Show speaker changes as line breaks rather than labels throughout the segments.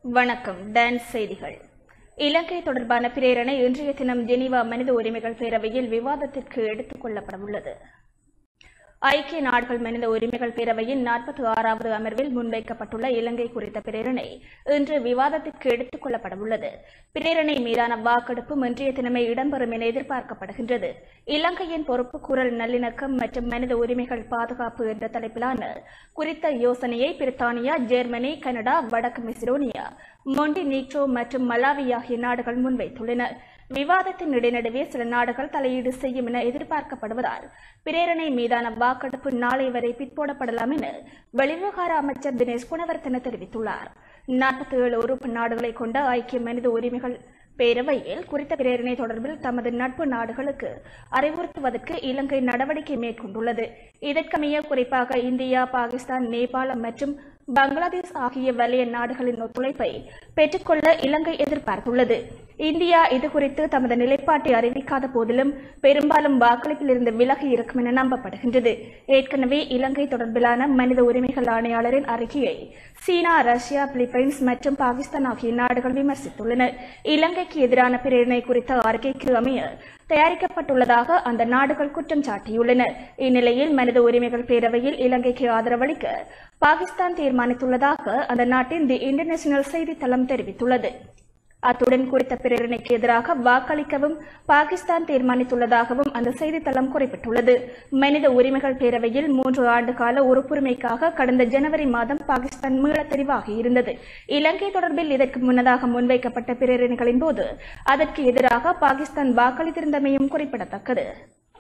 வணக்கம் டான்ஸ் செய்திகள் இலங்கை தொடர்பான பிரேரணை இன்றைய தினம் ஜெனீவா மனித உரிமைகள் பேரவையில் விவாதத்திற்கு எடுத்துக் கொள்ளப்படவுள்ளது ஐக்கிய நாடுகள் மனித உரிமைகள் பேரவையின் நாற்பத்தி ஆறாவது அமர்வில் முன்வைக்கப்பட்டுள்ள இலங்கை குறித்த பிரேரணை இன்று விவாதத்திற்கு எடுத்துக் கொள்ளப்படவுள்ளது பிரேரணை மீதான வாக்கெடுப்பு இன்றைய தினமே இடம்பெறும் என எதிர்பார்க்கப்படுகின்றது இலங்கையின் பொறுப்பு குரல் நல்லிணக்கம் மற்றும் மனித உரிமைகள் பாதுகாப்பு என்ற தலைப்பிலான குறித்த யோசனையை பிரித்தானியா ஜெர்மனி கனடா வடக்கு மிசிரோனியா மொண்டினீக்ரோ மற்றும் மலாவி ஆகிய நாடுகள் முன்வைத்துள்ளன விவாதத்தின் இடைநடுவே சில நாடுகள் தலையீடு செய்யும் என எதிர்பார்க்கப்படுவதால் பிரேரணை மீதான வாக்கெடுப்பு நாளை வரை பிற்போடப்படலாம் என வெளிவிவகார அமைச்சர் தினேஷ் குணவர்த்தன தெரிவித்துள்ளார் நாற்பத்தி ஏழு உறுப்பு நாடுகளை கொண்ட ஐக்கிய மனித உரிமைகள் பேரவையில் குறித்த பிரேரணை தொடர்பில் தமது நட்பு நாடுகளுக்கு அறிவுறுத்துவதற்கு இலங்கை நடவடிக்கை மேற்கொண்டுள்ளது இதற்கமைய குறிப்பாக இந்தியா பாகிஸ்தான் நேபாளம் மற்றும் பங்களாதேஷ் ஆகிய வலய நாடுகளின் ஒத்துழைப்பை பெற்றுக்கொள்ள இலங்கை எதிர்பார்த்துள்ளது இந்தியா இதுகுறித்து தமது நிலைப்பாட்டை அறிவிக்காத போதிலும் பெரும்பாலும் வாக்களிப்பில் இருந்து விலகி இருக்கும் என நம்பப்படுகின்றது ஏற்கனவே இலங்கை தொடர்பிலான மனித உரிமைகள் ஆணையாளரின் அறிக்கையை சீனா ரஷ்யா பிலிப்பைன்ஸ் மற்றும் பாகிஸ்தான் ஆகிய நாடுகள் விமர்சித்துள்ளன இலங்கைக்கு எதிரான பிரேரணை குறித்த அறிக்கைக்கு அமைய தயாரிக்கப்பட்டுள்ளதாக அந்த நாடுகள் குற்றம் சாட்டியுள்ளன இந்நிலையில் மனித உரிமைகள் பேரவையில் இலங்கைக்கு ஆதரவளிக்க பாகிஸ்தான் தீர்மானித்துள்ளதாக அந்த நாட்டின் தி இன்டர்நேஷனல் செய்தித்தளம் தெரிவித்துள்ளது அத்துடன் குறித்த பிரேரணைக்கு எதிராக வாக்களிக்கவும் பாகிஸ்தான் தீர்மானித்துள்ளதாகவும் அந்த செய்தித்தளம் குறிப்பிட்டுள்ளது மனித உரிமைகள் பேரவையில் மூன்று ஆண்டு கால உறுப்புரிமைக்காக கடந்த ஜனவரி மாதம் பாகிஸ்தான் மீள தெரிவாகியிருந்தது இலங்கை தொடர்பில் இதற்கு முன்னதாக முன்வைக்கப்பட்ட பிரேரணைகளின் போது அதற்கு எதிராக பாகிஸ்தான் வாக்களித்திருந்தமையும் குறிப்பிடத்தக்கது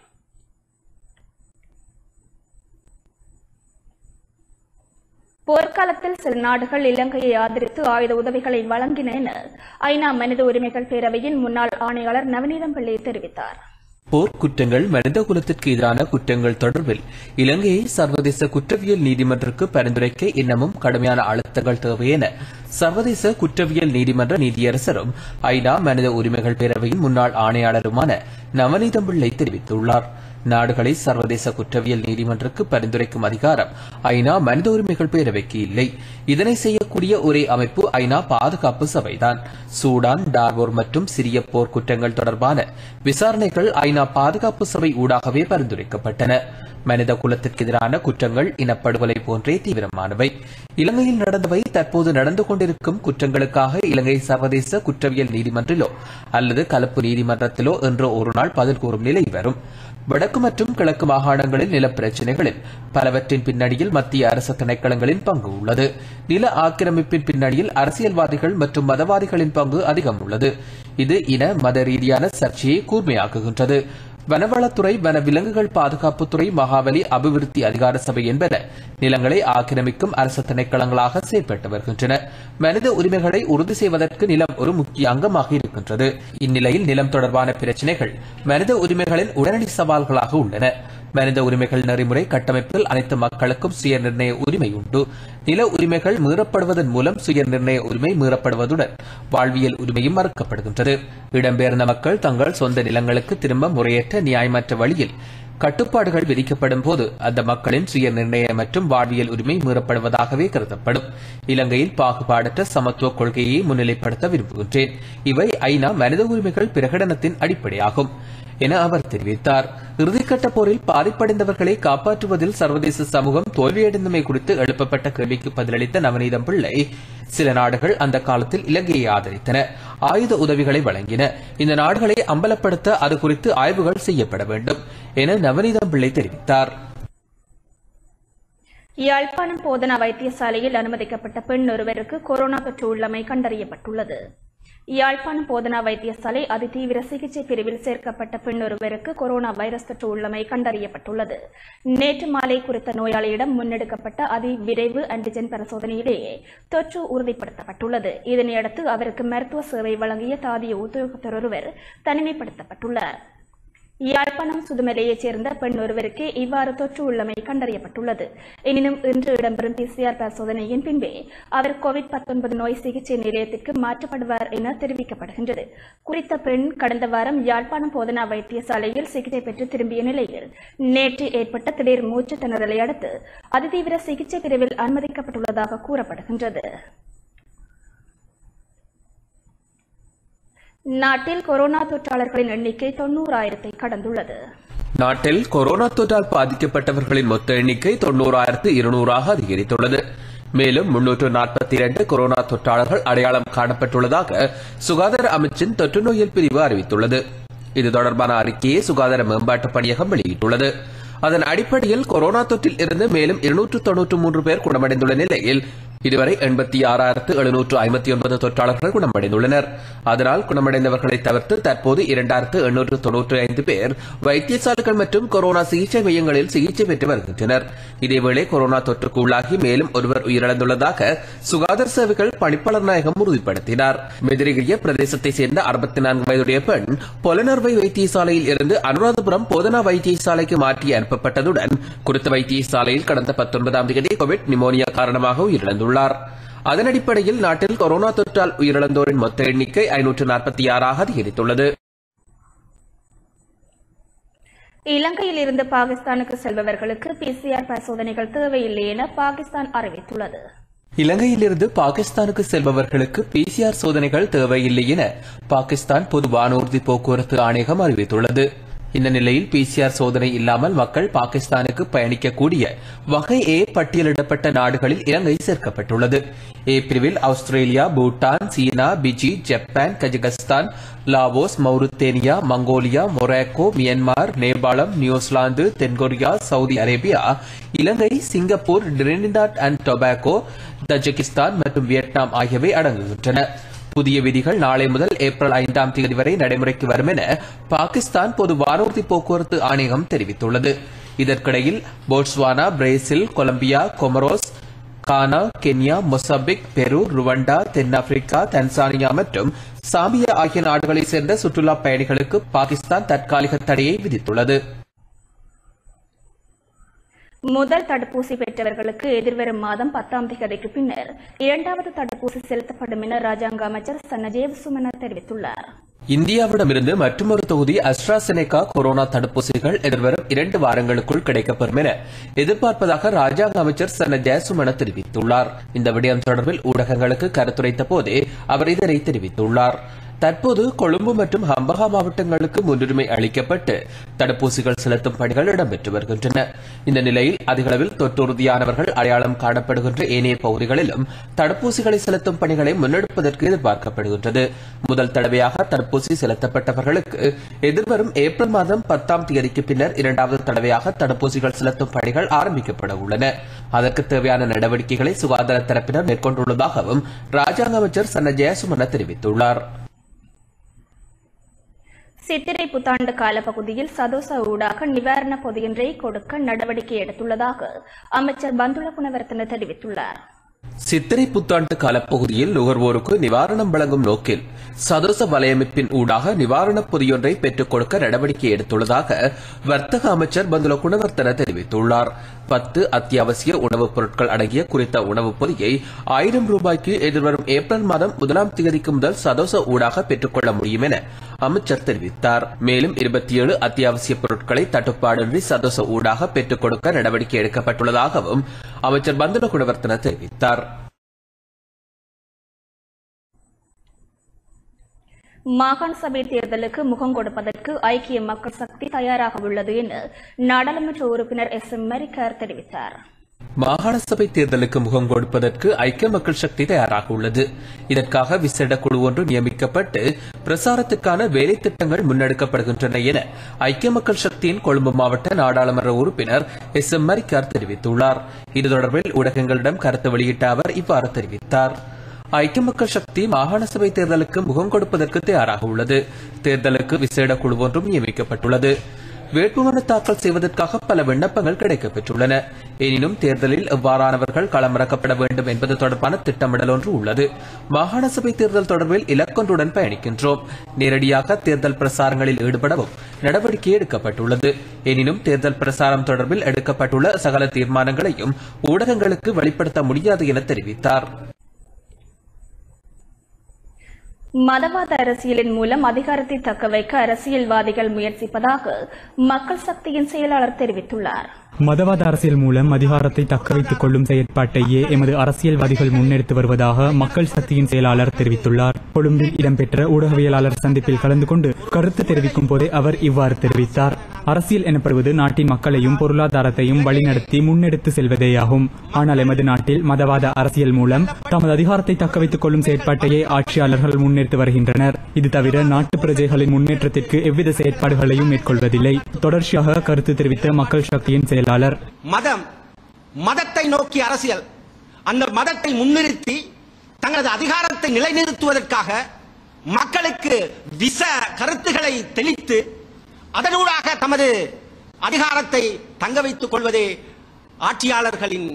போர்க்காலத்தில் சில நாடுகள் இலங்கையை ஆதரித்து ஆயுத உதவிகளை வழங்கின என ஐநா மனித உரிமைகள் பேரவையின் முன்னாள் ஆணையாளர் நவநீதம் பிள்ளை தெரிவித்தார்
போர்க்குற்றங்கள் மனித குலத்திற்கு எதிரான குற்றங்கள் தொடர்பில் இலங்கையை சர்வதேச குற்றவியல் நீதிமன்றக்கு பரிந்துரைக்க இன்னமும் கடுமையான அழுத்தங்கள் தேவை என சர்வதேச குற்றவியல் நீதிமன்ற நீதியரசரும் ஐநா மனித உரிமைகள் பேரவையின் முன்னாள் ஆணையாளருமான நவநீதம் பிள்ளை தெரிவித்துள்ளார் நாடுகளை சர்வதேச குற்றவியல் நீதிமன்றக்கு பரிந்துரைக்கும் அதிகாரம் ஐநா மனித உரிமைகள் பேரவைக்கு இல்லை இதனை செய்யக்கூடிய ஒரே அமைப்பு ஐநா பாதுகாப்பு சபைதான் சூடான் டார்வோர் மற்றும் சிரிய போர் குற்றங்கள் தொடர்பான விசாரணைகள் ஐநா பாதுகாப்பு சபை ஊடாகவே பரிந்துரைக்கப்பட்டன மனித குலத்திற்கு எதிரான குற்றங்கள் இனப்படுகொலை போன்றே தீவிரமானவை இலங்கையில் நடந்தவை தற்போது நடந்து கொண்டிருக்கும் குற்றங்களுக்காக இலங்கை சர்வதேச குற்றவியல் நீதிமன்றிலோ அல்லது கலப்பு நீதிமன்றத்திலோ என்று ஒரு நாள் பதில் கூறும் நிலை வரும் வடக்கு மற்றும் கிழக்கு மாகாணங்களில் நிலப்பிரச்சினைகளில் பலவற்றின் பின்னணியில் மத்திய அரசு திணைக்களங்களின் பங்கு உள்ளது நில ஆக்கிரமிப்பின் பின்னணியில் அரசியல்வாதிகள் மற்றும் மதவாதிகளின் பங்கு அதிகம் உள்ளது இது இன மத ரீதியான சர்ச்சையை கூர்மையாக்குகின்றது வனவளத்துறை வன விலங்குகள் பாதுகாப்புத்துறை மகாவலி அபிவிருத்தி அதிகார சபை என்பன நிலங்களை ஆக்கிரமிக்கும் அரசு திணைக்களங்களாக செயல்பட்டு வருகின்றன மனித உரிமைகளை உறுதி செய்வதற்கு நிலம் ஒரு முக்கிய அங்கமாக இருக்கின்றது இந்நிலையில் நிலம் தொடர்பான பிரச்சினைகள் மனித உரிமைகளின் உடனடி சவால்களாக உள்ளன மனித உரிமைகள் நெறிமுறை கட்டமைப்பில் அனைத்து மக்களுக்கும் சுய நிர்ணய உரிமை உண்டு நில உரிமைகள் மீறப்படுவதன் மூலம் சுய நிர்ணய உரிமை மீறப்படுவதுடன் வாழ்வியல் உரிமையும் மறுக்கப்படுகின்றது இடம்பெயர்ந்த மக்கள் தங்கள் சொந்த நிலங்களுக்கு திரும்ப முறையற்ற நியாயமற்ற வழியில் கட்டுப்பாடுகள் விதிக்கப்படும் போது அந்த மக்களின் சுய நிர்ணய மற்றும் வாழ்வியல் உரிமை மீறப்படுவதாகவே கருதப்படும் இலங்கையில் பாகுபாடற்ற சமத்துவ கொள்கையை முன்னிலைப்படுத்த விரும்புகின்றேன் இவை ஐநா மனித உரிமைகள் பிரகடனத்தின் அடிப்படையாகும் என அவர் தெரிவித்தார் இறுதிக்கட்ட போரில் பாதிப்படைந்தவர்களை காப்பாற்றுவதில் சர்வதேச சமூகம் தோல்வியடைந்தமை குறித்து எழுப்பப்பட்ட கேள்விக்கு பதிலளித்த நவநீதம் பிள்ளை சில நாடுகள் அந்த காலத்தில் இலங்கையை ஆதரித்தன ஆயுத உதவிகளை வழங்கின இந்த நாடுகளை அம்பலப்படுத்த அது குறித்து ஆய்வுகள் செய்யப்பட வேண்டும் என நவநீதம் பிள்ளை தெரிவித்தார்
யாழ்ப்பாணம் போதனா வைத்தியசாலையில் அனுமதிக்கப்பட்ட பெண் ஒருவருக்கு கொரோனா தொற்று உள்ளமை கண்டறியப்பட்டுள்ளது யாழ்ப்பாணம் போதனா வைத்தியசாலை அதிதீவிர சிகிச்சை பிரிவில் சேர்க்கப்பட்ட பெண் ஒருவருக்கு கொரோனா வைரஸ் தொற்று உள்ளமை கண்டறியப்பட்டுள்ளது நேற்று மாலை குறித்த நோயாளியிடம் முன்னெடுக்கப்பட்ட அதி விரைவு ஆன்டிஜென் பரிசோதனையிலேயே தொற்று உறுதிப்படுத்தப்பட்டுள்ளது இதனையடுத்து அவருக்கு மருத்துவ சேவை வழங்கிய தாதிய உத்தியோகத்தர் ஒருவர் தனிமைப்படுத்தப்பட்டுள்ளார் யாழ்ப்பாணம் சுதுமலையைச் சேர்ந்த பெண் ஒருவருக்கு இவ்வாறு தொற்று உள்ளமை கண்டறியப்பட்டுள்ளது எனினும் இன்று இடம்பெறும் பிசிஆர் பரிசோதனையின் பின்பே அவர் கோவிட் 19 நோய் சிகிச்சை நிலையத்திற்கு மாற்றப்படுவார் என தெரிவிக்கப்படுகின்றது குறித்த பெண் கடந்த வாரம் யாழ்ப்பாணம் போதனா வைத்தியசாலையில் சிகிச்சை பெற்று திரும்பிய நிலையில் நேற்று ஏற்பட்ட திடீர் மூச்சு திணறலை அடுத்து அதிதீவிர சிகிச்சை பிரிவில் அனுமதிக்கப்பட்டுள்ளதாக கூறப்படுகின்றது நாட்டில் கொரோனா தொற்றாளர்களின் எண்ணிக்கை தொன்னூறாயிரத்தை கடந்துள்ளது
நாட்டில் கொரோனா தொற்றால் பாதிக்கப்பட்டவர்களின் மொத்த எண்ணிக்கை தொன்னூறாயிரத்து இருநூறாக அதிகரித்துள்ளது மேலும் முன்னூற்று நாற்பத்தி இரண்டு கொரோனா தொற்றாளர்கள் அடையாளம் காணப்பட்டுள்ளதாக சுகாதார அமைச்சின் தொற்று நோயல் பிரிவு அறிவித்துள்ளது இது தொடர்பான அறிக்கையை சுகாதார மேம்பாட்டு பணியகம் வெளியிட்டுள்ளது அதன் அடிப்படையில் கொரோனா தொற்றில் இருந்து மேலும் இருநூற்று தொன்னூற்று மூன்று பேர் குணமடைந்துள்ள நிலையில் இதுவரை எண்பத்தி ஆறாயிரத்து எழுநூற்று ஐம்பத்தி ஒன்பது தொற்றாளர்கள் குணமடைந்துள்ளனர் அதனால் குணமடைந்தவர்களை தவிர்த்து தற்போது இரண்டாயிரத்து எண்ணூற்று தொன்னூற்றி ஐந்து பேர் வைத்தியசாலைகள் மற்றும் கொரோனா சிகிச்சை மையங்களில் சிகிச்சை பெற்று வருகின்றனர் இதேவேளை கொரோனா தொற்றுக்கு உள்ளாகி மேலும் ஒருவர் உயிரிழந்துள்ளதாக சுகாதார சேவைகள் பணிப்பாளர் நாயகம் உறுதிப்படுத்தினார் மெதிரிகிரிய பிரதேசத்தை சேர்ந்த அறுபத்தி நான்கு வயதுடைய பெண் பொலனர்வை வைத்தியசாலையில் இருந்து அனுராதபுரம் போதனா வைத்தியசாலைக்கு மாற்றி அனுப்பப்பட்டதுடன் குறித்த வைத்தியசாலையில் கடந்த பத்தொன்பதாம் தேதி கோவிட் நிமோனியா காரணமாக உயிரிழந்துள்ளார் அதன் அடிப்படையில் நாட்டில் கொரோனா தொற்றால் உயிரிழந்தோரின் மொத்த எண்ணிக்கை ஐநூற்று நாற்பத்தி ஆறாக அதிகரித்துள்ளது
இலங்கையில் இருந்து பாகிஸ்தானுக்கு செல்பவர்களுக்கு பிசிஆர் பரிசோதனைகள் தேவையில்லை என பாகிஸ்தான் அறிவித்துள்ளது
இலங்கையிலிருந்து பாகிஸ்தானுக்கு செல்பவர்களுக்கு பிசிஆர் சோதனைகள் தேவையில்லை என பாகிஸ்தான் பொது வானூர்தி போக்குவரத்து ஆணையகம் அறிவித்துள்ளது இந்த நிலையில் பிசிஆர் சோதனை இல்லாமல் மக்கள் பாகிஸ்தானுக்கு பயணிக்கக்கூடிய வகை ஏ பட்டியலிடப்பட்ட நாடுகளில் இலங்கை சேர்க்கப்பட்டுள்ளது ஏ பிரிவில் Australia Bhutan China Fiji Japan Kazakhstan Laos Mauritania Mongolia Morocco Myanmar நேபாளம் நியூசிலாந்து தென்கொரியா Saudi Arabia Ilangai Singapore Trinidad and Tobago Tajikistan மற்றும் வியட்நாம் ஆகியவை அடங்குகின்றன புதிய விதிகள் நாளை முதல் ஏப்ரல் ஐந்தாம் தேதி வரை நடைமுறைக்கு வரும் என பாகிஸ்தான் பொது வானூர்தி போக்குவரத்து ஆணையகம் தெரிவித்துள்ளது இதற்கிடையில் Botswana Brazil Colombia Comoros Ghana Kenya Mozambique Peru Rwanda தென்னாப்பிரிக்கா தன்சானியா மற்றும் சாம்பியா ஆகிய நாடுகளைச் சேர்ந்த சுற்றுலா பயணிகளுக்கு பாகிஸ்தான் தற்காலிக தடையை விதித்துள்ளது
முதல் தடுப்பூசி பெற்றவர்களுக்கு எதிர்வரும் மாதம் பத்தாம் தேதிக்கு பின்னர் இரண்டாவது தடுப்பூசி செலுத்தப்படும் என ராஜாங்க அமைச்சர் சன்னஜேவ் சுமன தெரிவித்துள்ளார்
இந்தியாவிடமிருந்து மற்றொரு தொகுதி அஸ்ட்ராசெனேகா கொரோனா தடுப்பூசிகள் எதிர்வரும் இரண்டு வாரங்களுக்குள் கிடைக்கப்பெறும் என எதிர்பார்ப்பதாக ராஜாங்க அமைச்சர் சன ஜெயசுமன தெரிவித்துள்ளார் இந்த விடயம் தொடர்பில் ஊடகங்களுக்கு கருத்துரைத்த போதே அவர் இதனை தெரிவித்துள்ளார் தற்போது கொழும்பு மற்றும் ஹம்பகா மாவட்டங்களுக்கு முன்னுரிமை அளிக்கப்பட்டு தடுப்பூசிகள் செலுத்தும் பணிகள் இடம்பெற்று வருகின்றன இந்த நிலையில் அதிகளவில் தொற்றுறுதியானவர்கள் அடையாளம் காணப்படுகின்ற ஏனைய பகுதிகளிலும் தடுப்பூசிகளை செலுத்தும் பணிகளை முன்னெடுப்பதற்கு எதிர்பார்க்கப்படுகின்றது முதல் தடவையாக தடுப்பூசி செலுத்தப்பட்டவர்களுக்கு எதிர்வரும் ஏப்ரல் மாதம் பத்தாம் தேதிக்கு பின்னர் இரண்டாவது தடவையாக தடுப்பூசிகள் செலுத்தும் பணிகள் ஆரம்பிக்கப்பட உள்ளன அதற்கு தேவையான நடவடிக்கைகளை சுகாதார தரப்பினர் மேற்கொண்டுள்ளதாகவும் ராஜாங்க அமைச்சர் சன்ன ஜெயசுமன தெரிவித்துள்ளார்
சித்திரை புத்தாண்டு காலப்பகுதியில் சதோச ஊடாக நிவாரண பொதியொன்றை கொடுக்க நடவடிக்கை எடுத்துள்ளதாக அமைச்சர் பந்துல புனவர்த்தன தெரிவித்துள்ளார்
சித்திரை புத்தாண்டு காலப்பகுதியில் நுகர்வோருக்கு நிவாரணம் வழங்கும் நோக்கில் சதோச வலையமைப்பின் ஊடாக நிவாரணப் பொதியொன்றை பெற்றுக் கொடுக்க நடவடிக்கை எடுத்துள்ளதாக வர்த்தக அமைச்சர் பந்துல குணவர்த்தன தெரிவித்துள்ளார் பத்து அத்தியாவசிய உணவுப் பொருட்கள் அடங்கிய குறித்த உணவுப் பொதியை ஆயிரம் ரூபாய்க்கு எதிர்வரும் ஏப்ரல் மாதம் முதலாம் தேதிக்கு முதல் சதோச ஊடாக பெற்றுக்கொள்ள முடியும் என அமைச்சர் தெரிவித்தார் மேலும் இருபத்தி ஏழு அத்தியாவசிய பொருட்களை தட்டுப்பாடின்றி சதோச ஊடாக பெற்றுக் கொடுக்க நடவடிக்கை எடுக்கப்பட்டுள்ளதாகவும் அமைச்சர் பந்துல குணவர்த்தன தெரிவித்தார்
மாகாண சபை தேர்தலுக்கு முகம் கொடுப்பதற்கு ஐக்கிய மக்கள் சக்தி தயாராக உள்ளது என நாடாளுமன்ற உறுப்பினர் எஸ் எம் மரிக்கார் தெரிவித்தார்
மாகாண சபை தேர்தலுக்கு முகம் கொடுப்பதற்கு ஐக்கிய மக்கள் சக்தி தயாராக உள்ளது இதற்காக விசேட குழு ஒன்று நியமிக்கப்பட்டு பிரசாரத்துக்கான வேலை திட்டங்கள் முன்னெடுக்கப்படுகின்றன என ஐக்கிய மக்கள் சக்தியின் கொழும்பு மாவட்ட நாடாளுமன்ற உறுப்பினர் எஸ் எம் மரிக்கார் தெரிவித்துள்ளார் இது தொடர்பில் ஊடகங்களிடம் கருத்து வெளியிட்ட அவர் இவ்வாறு தெரிவித்தார் ஐக்கிய மக்கள் சக்தி மாகாண சபை தேர்தலுக்கு முகம் கொடுப்பதற்கு தயாராக உள்ளது தேர்தலுக்கு விசேட குழு ஒன்றும் நியமிக்கப்பட்டுள்ளது வேட்புமனு தாக்கல் செய்வதற்காக பல விண்ணப்பங்கள் கிடைக்கப்பெற்றுள்ளன எனினும் தேர்தலில் எவ்வாறானவர்கள் களமிறக்கப்பட வேண்டும் என்பது தொடர்பான திட்டமிடல் ஒன்று உள்ளது மாகாண சபை தேர்தல் தொடர்பில் இலக்கொன்றுடன் பயணிக்கின்றோம் நேரடியாக தேர்தல் பிரசாரங்களில் ஈடுபடவும் நடவடிக்கை எடுக்கப்பட்டுள்ளது எனினும் தேர்தல் பிரசாரம் தொடர்பில் எடுக்கப்பட்டுள்ள சகல தீர்மானங்களையும் ஊடகங்களுக்கு வெளிப்படுத்த முடியாது என தெரிவித்தார்
மதவாத அரசியலின் மூலம் அதிகாரத்தை தக்கவைக்க அரசியல்வாதிகள் முயற்சிப்பதாக மக்கள் சக்தியின் செயலாளர் தெரிவித்துள்ளார்
மதவாத அரசியல் மூலம் அதிகாரத்தை தக்க வைத்துக் கொள்ளும் செயற்பாட்டையே எமது அரசியல்வாதிகள் முன்னெடுத்து வருவதாக மக்கள் சக்தியின் செயலாளர் தெரிவித்துள்ளார் கொழும்பில் இடம்பெற்ற ஊடகவியலாளர் சந்திப்பில் கலந்து கொண்டு கருத்து தெரிவிக்கும் போதே அவர் இவ்வாறு தெரிவித்தார் அரசியல் எனப்படுவது நாட்டின் மக்களையும் பொருளாதாரத்தையும் வழிநடத்தி முன்னெடுத்து செல்வதேயாகும் ஆனால் எமது நாட்டில் மதவாத அரசியல் மூலம் தமது அதிகாரத்தை தக்க வைத்துக் கொள்ளும் செயற்பாட்டையே ஆட்சியாளர்கள் முன்னெடுத்து வருகின்றனர் இது தவிர நாட்டு பிரஜைகளின் முன்னேற்றத்திற்கு எவ்வித செயற்பாடுகளையும் மேற்கொள்வதில்லை தொடர்ச்சியாக கருத்து தெரிவித்த மக்கள் சக்தியின் செயலாளர்
மதம் மதத்தை நோக்கி அரசியல் அந்த மதத்தை முன்னிறுத்தி தங்களது அதிகாரத்தை நிலைநிறுத்துவதற்காக மக்களுக்கு விச கருத்துக்களை தெளித்து அதனூடாக தமது அதிகாரத்தை தங்க வைத்துக் கொள்வதே ஆட்சியாளர்களின்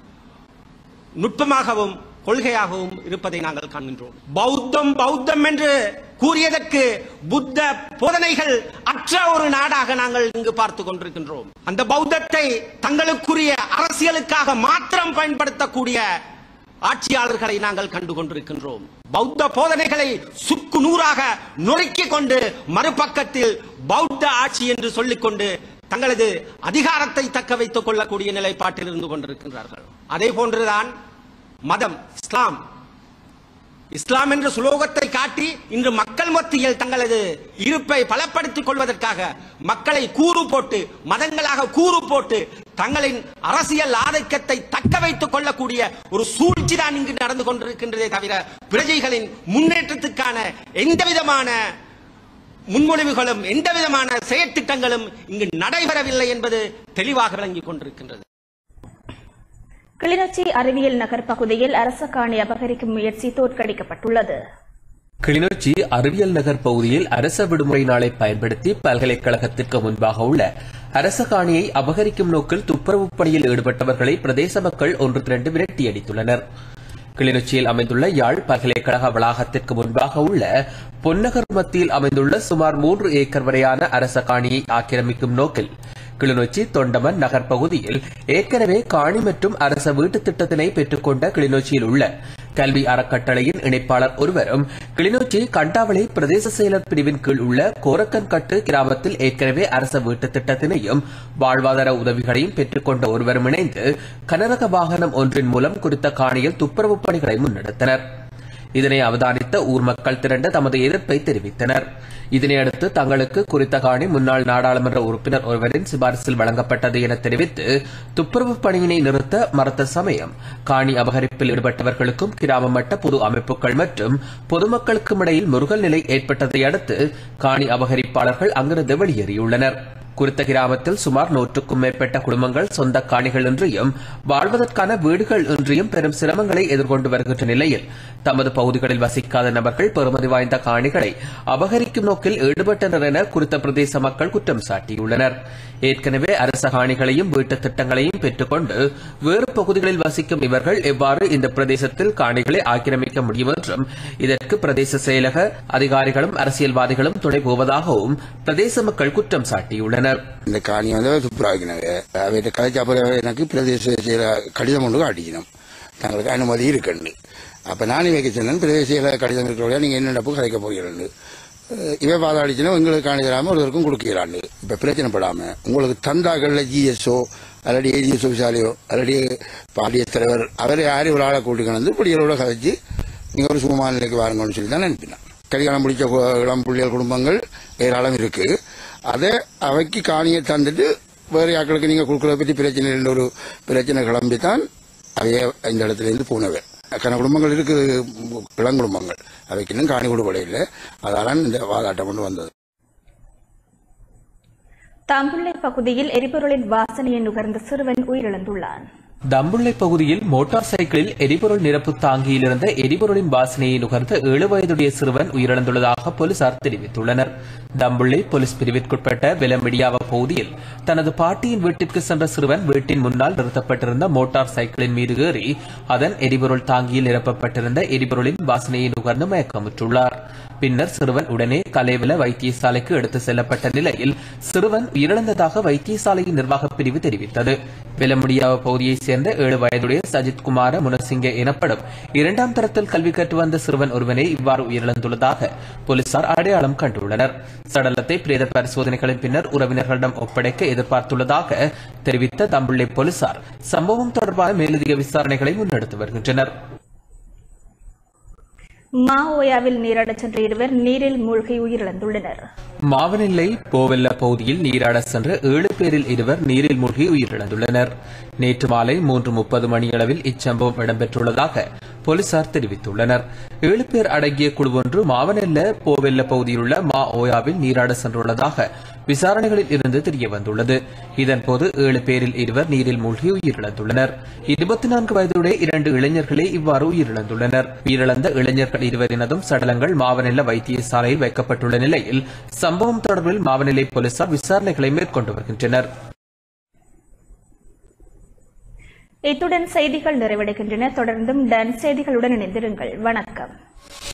நுட்பமாகவும் கொள்கையாகவும் இருப்பதை நாங்கள் காண்கின்றோம் பௌத்தம் பௌத்தம் என்று கூறியதற்கு புத்த போதனைகள் அற்ற ஒரு நாடாக நாங்கள் இங்கு பார்த்து கொண்டிருக்கின்றோம் அந்த பௌத்தத்தை தங்களுக்குரிய அரசியலுக்காக மாத்திரம் பயன்படுத்தக்கூடிய ஆட்சியாளர்களை நாங்கள் கண்டு கொண்டிருக்கின்றோம் பௌத்த போதனைகளை சுக்கு நூறாக நொறுக்கிக் கொண்டு மறுபக்கத்தில் பௌத்த ஆட்சி என்று சொல்லிக்கொண்டு தங்களது அதிகாரத்தை தக்க வைத்துக் கொள்ளக்கூடிய நிலைப்பாட்டில் இருந்து கொண்டிருக்கின்றார்கள் அதே போன்றுதான் மதம் இஸ்லாம் இஸ்லாம் என்ற சுலோகத்தை காட்டி இன்று மக்கள் மத்தியில் தங்களது இருப்பை பலப்படுத்திக் கொள்வதற்காக மக்களை கூறு போட்டு மதங்களாக கூறு போட்டு தங்களின் அரசியல் ஆதிக்கத்தை தக்க வைத்துக் கொள்ளக்கூடிய ஒரு சூழ்ச்சி தான் இங்கு நடந்து கொண்டிருக்கின்றதே தவிர பிரஜைகளின் முன்னேற்றத்துக்கான எந்த விதமான முன்மொழிவுகளும் எந்த விதமான செயற்திட்டங்களும் இங்கு நடைபெறவில்லை என்பது தெளிவாக விளங்கிக் கொண்டிருக்கின்றது
கிளிநொச்சி அறிவியல் நகர் பகுதியில் அரச காணி அபகரிக்கும் முயற்சி தோற்கடிக்கப்பட்டுள்ளது
கிளிநொச்சி அறிவியல் நகர் பகுதியில் அரச விடுமுறை நாளை பயன்படுத்தி பல்கலைக்கழகத்திற்கு முன்பாக உள்ள அரச காணியை அபகரிக்கும் நோக்கில் துப்புரவு பணியில் ஈடுபட்டவர்களை பிரதேச மக்கள் ஒன்று திரண்டு விரட்டியடித்துள்ளனர் கிளிநொச்சியில் அமைந்துள்ள யாழ் பல்கலைக்கழக வளாகத்திற்கு முன்பாக உள்ள பொன்னகர் மத்தியில் அமைந்துள்ள சுமார் மூன்று ஏக்கர் வரையான அரச காணியை ஆக்கிரமிக்கும் நோக்கில் கிளிநொச்சி தொண்டமன் நகர் பகுதியில் ஏற்கனவே காணி மற்றும் அரச வீட்டுத் திட்டத்தினை பெற்றுக்கொண்ட கிளிநொச்சியில் உள்ள கல்வி அறக்கட்டளையின் இணைப்பாளர் ஒருவரும் கிளிநொச்சி கண்டாவளி பிரதேச செயலர் பிரிவின் கீழ் உள்ள கோரக்கன்கட்டு கிராமத்தில் ஏற்கனவே அரச வீட்டுத் திட்டத்தினையும் வாழ்வாதார உதவிகளையும் பெற்றுக்கொண்ட ஒருவரும் இணைந்து கனரக வாகனம் ஒன்றின் மூலம் குறித்த காணியில் துப்புரவு பணிகளை முன்னெடுத்தனர் இதனை அவதானித்த ஊர் மக்கள் திரண்டு தமது எதிர்ப்பை தெரிவித்தனர் இதனையடுத்து தங்களுக்கு குறித்த காணி முன்னாள் நாடாளுமன்ற உறுப்பினர் ஒருவரின் சிபாரிசில் வழங்கப்பட்டது என தெரிவித்து துப்புரவு பணியினை நிறுத்த மறுத்த சமயம் காணி அபகரிப்பில் ஈடுபட்டவர்களுக்கும் கிராம மட்ட பொது அமைப்புகள் மற்றும் பொதுமக்களுக்கும் இடையில் முருகல் நிலை ஏற்பட்டதை அடுத்து காணி அபகரிப்பாளர்கள் அங்கிருந்து வெளியேறியுள்ளனர் குறித்த கிராமத்தில் சுமார் நூற்றுக்கும் மேற்பட்ட குடும்பங்கள் சொந்த காணிகள் இன்றியும் வாழ்வதற்கான வீடுகள் இன்றியும் பெரும் சிரமங்களை எதிர்கொண்டு வருகின்ற நிலையில் தமது பகுதிகளில் வசிக்காத நபர்கள் பெறுமதி வாய்ந்த காணிகளை அபகரிக்கும் நோக்கில் ஈடுபட்டனர் என குறித்த பிரதேச மக்கள் குற்றம் சாட்டியுள்ளனர் ஏற்கனவே அரச காணிகளையும் வீட்டுத் திட்டங்களையும் பெற்றுக்கொண்டு வேறு பகுதிகளில் வசிக்கும் இவர்கள் எவ்வாறு இந்த பிரதேசத்தில் காணிகளை ஆக்கிரமிக்க முடியும் என்றும் இதற்கு பிரதேச செயலக அதிகாரிகளும் அரசியல்வாதிகளும் துணை போவதாகவும் பிரதேச மக்கள் குற்றம் சாட்டியுள்ளனர்
இந்த காணி வந்து துப்புராக்கினவே அவர்கிட்ட கதைச்சு அப்புறம் எனக்கு பிரதேச செயல கடிதம் ஒன்று அடிக்கணும் தங்களுக்கு அனுமதி இருக்குன்னு அப்ப நானும் வைக்க சொன்னேன் பிரதேச செயல கடிதம் இருக்கிறவங்க நீங்க என்ன நடப்பு கதைக்க போகிறேன்னு இவன் வாதாடிச்சுன்னா உங்களுக்கு காணி தராம ஒருத்தருக்கும் கொடுக்கிறான்னு இப்ப பிரச்சனை படாம உங்களுக்கு தந்தாக்கள்ல ஜிஎஸ்ஓ அல்லடி ஏஜிஎஸ் விசாலையோ அல்லடி பாடிய தலைவர் அவரை யாரையும் ஒரு ஆளை கூட்டி வந்து பிடிகளோட கதைச்சு நீங்க ஒரு சுகமான நிலைக்கு வாருங்கன்னு சொல்லி தான் அனுப்பினான் கல்யாணம் முடிச்ச கு- இளம் புள்ளியல் குடும்பங்கள் ஏராளம் இருக்கு அதை அவைக்கு காணியை தந்துட்டு வேறு ஆட்களுக்கு நீங்க கொடுக்கறத பற்றி பிரச்சனை இல்லை ஒரு பிரச்சனை கிளம்பி தான் அவைய இந்த இடத்துல இருந்து போனவை கன குடும்பங்கள் இருக்கு இளம் குடும்பங்கள் அவைக்கு இன்னும் காணி கொடுப்பட இல்லை அதால இந்த வாதாட்டம் கொண்டு வந்தது
தம்புள்ளை பகுதியில் எரிபொருளின் வாசனையை நுகர்ந்த சிறுவன் உயிரிழந்துள்ளான்
தம்புள்ளை பகுதியில் மோட்டார் சைக்கிளில் எரிபொருள் நிரப்பு தாங்கியில் இருந்த எரிபொருளின் வாசனையை நுகர்ந்த ஏழு வயதுடைய சிறுவன் உயிரிழந்துள்ளதாக போலீசார் தெரிவித்துள்ளனர் தம்புள்ளை போலீஸ் பிரிவிற்குட்பட்ட வெலமிடியாவ பகுதியில் தனது பாட்டியின் வீட்டிற்கு சென்ற சிறுவன் வீட்டின் முன்னால் நிறுத்தப்பட்டிருந்த மோட்டார் சைக்கிளின் மீது ஏறி அதன் எரிபொருள் தாங்கியில் நிரப்பப்பட்டிருந்த எரிபொருளின் வாசனையை நுகர்ந்து மயக்கமுற்றுள்ளார் பின்னர் சிறுவன் உடனே கலேவல வைத்தியசாலைக்கு எடுத்து செல்லப்பட்ட நிலையில் சிறுவன் உயிரிழந்ததாக வைத்தியசாலையின் நிர்வாகப் பிரிவு தெரிவித்தது வெலமுடியாவ பகுதியைச் சேர்ந்த ஏழு வயதுடைய சஜித் குமார முனசிங்க எனப்படும் இரண்டாம் தரத்தில் கல்வி கற்று வந்த சிறுவன் ஒருவனே இவ்வாறு உயிரிழந்துள்ளதாக போலீசார் அடையாளம் கண்டுள்ளனர் சடலத்தை பிரேத பரிசோதனைகளின் பின்னர் உறவினர்களிடம் ஒப்படைக்க எதிர்பார்த்துள்ளதாக தெரிவித்த தம்புள்ளை போலீசார் சம்பவம் தொடர்பான மேலதிக விசாரணைகளை முன்னெடுத்து வருகின்றனர்
மாவோயாவில் நீராடச் சென்ற இருவர் நீரில் மூழ்கி உயிரிழந்துள்ளனர்
மாவனில்லை போவெல்ல பகுதியில் நீராட சென்ற ஏழு பேரில் இருவர் நீரில் மூழ்கி உயிரிழந்துள்ளனர் நேற்று மாலை மூன்று முப்பது மணியளவில் இச்சம்பவம் இடம்பெற்றுள்ளதாக போலீசார் தெரிவித்துள்ளனர் ஏழு பேர் அடங்கிய குழு ஒன்று மாவனெல்ல போவெல்ல பகுதியிலுள்ள மா ஓயாவில் நீராட சென்றுள்ளதாக விசாரணைகளில் இருந்து தெரிய வந்துள்ளது இதன்போது ஏழு பேரில் இருவர் நீரில் மூழ்கி உயிரிழந்துள்ளனர் இருபத்தி நான்கு வயதுடைய இரண்டு இளைஞர்களே இவ்வாறு உயிரிழந்துள்ளனர் உயிரிழந்த இளைஞர்கள் இருவரினதும் சடலங்கள் மாவனெல்ல வைத்தியசாலையில் வைக்கப்பட்டுள்ள நிலையில் சம்பவம் தொடர்பில் மாவநிலை போலீசார் விசாரணைகளை மேற்கொண்டு வருகின்றனர்
இத்துடன் செய்திகள் நிறைவடைகின்றன தொடர்ந்தும் டன் செய்திகளுடன் இணைந்திருங்கள் வணக்கம்